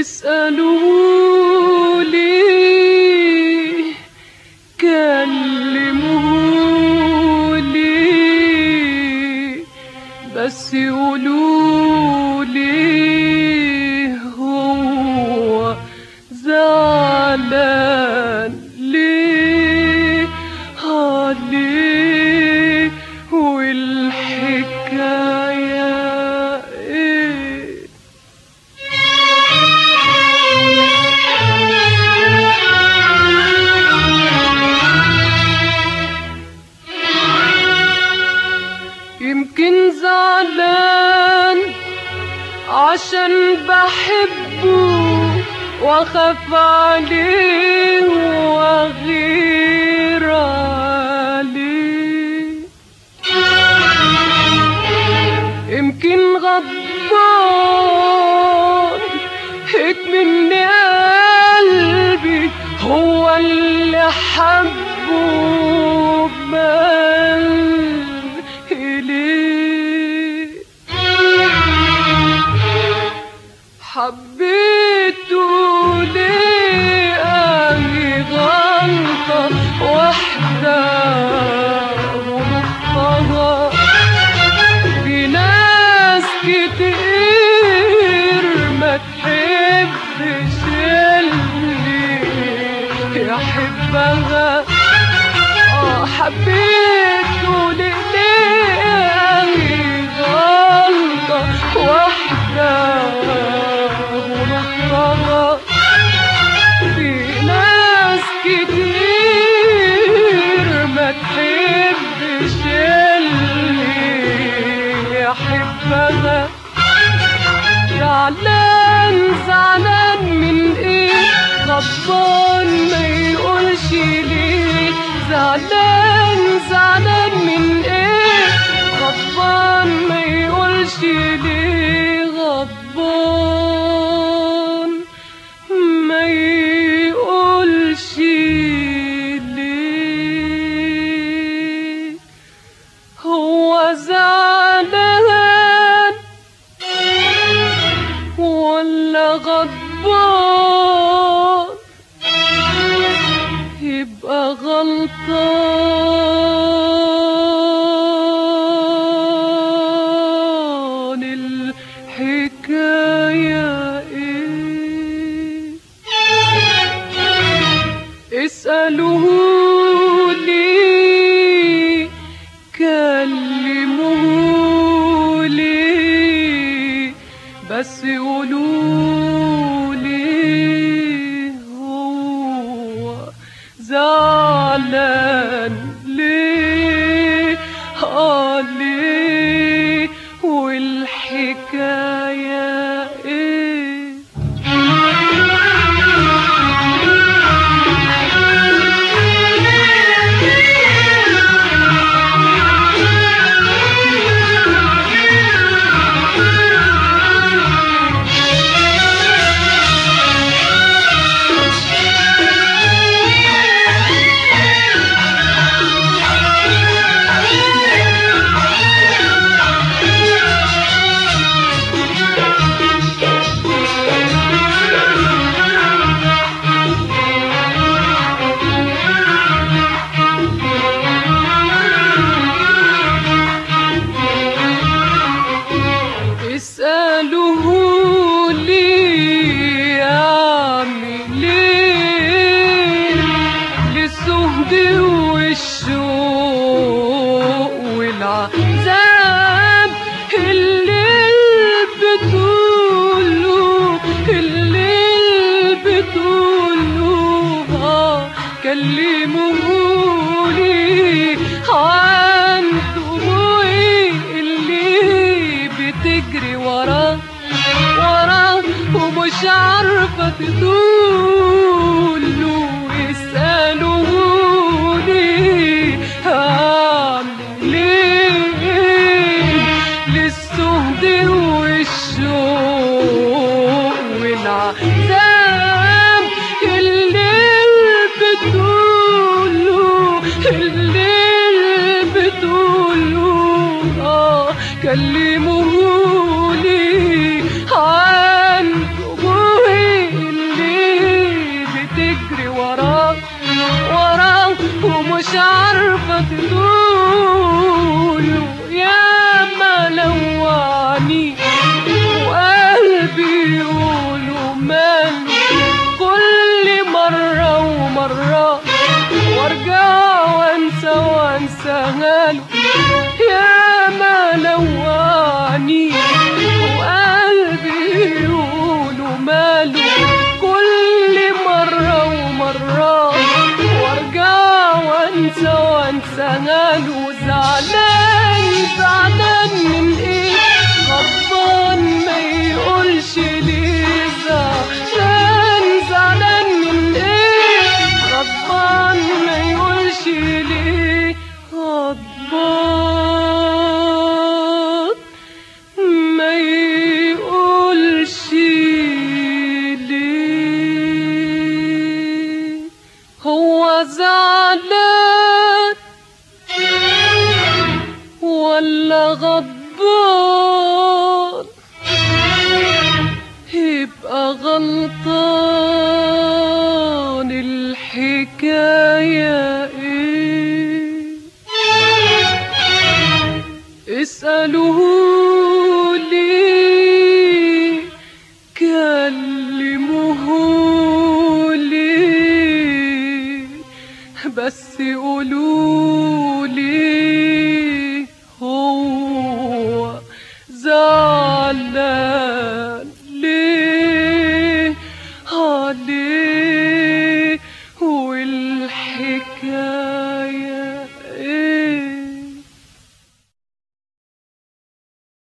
اسألوا لي كلموا لي بس يقولوا لي هو زعلان ليه آه ليه والحكاية ايه يمكن زعلان عشان بحبه واخاف عليه واغير عليه يمكن غضبان هيك من قلبي هو اللي حبه بال إليه حبيته ليه أهي غلطة واحدة ونصها في ناس كتير ما تحبش اللي يحبها اه حبيته ليه غلطة واحدة ونصها في ناس كتير ما تحبش اللي يحبها زعلان زعلان من ايه غضبان ما يقولش ليه زعلان زعلان من ايه غضبان ما يقولش ليه غضبان ما يقولش ليه هو زعلان ولا غضبان يبقى غلطان الحكاية ايه اسألوه لي كلموه لي بس يقولوا لي هو زعلان ليه اه ليه والحكاية ايه اسألوه لي أعمل إيه للزهد والشوق والعذاب الليل بتقوله الليل بتقوله آه كلموني عن دموعي اللي بتجري وراه وراه ومش عارفة تقوله اسألوني هعمل ايه للسهد والشوق والعذاب الليل بتقوله الليل بتقوله اه كلموني عن دموعي يا ما لوعني وقلبي يقولوا ماله كل مرة ومرة وارجع وانسى وانسى ماله زعلان زعلان من ايه غضبان ما يقولش ليه زعلان زعلان من ايه غضبان ما يقولش ليه غضبان ما يقولش ليه هو زعلان ولا غضبان يبقى غلطان الحكاية ايه اسألوه لي كلموه لي بس قولوا لي هو زعلان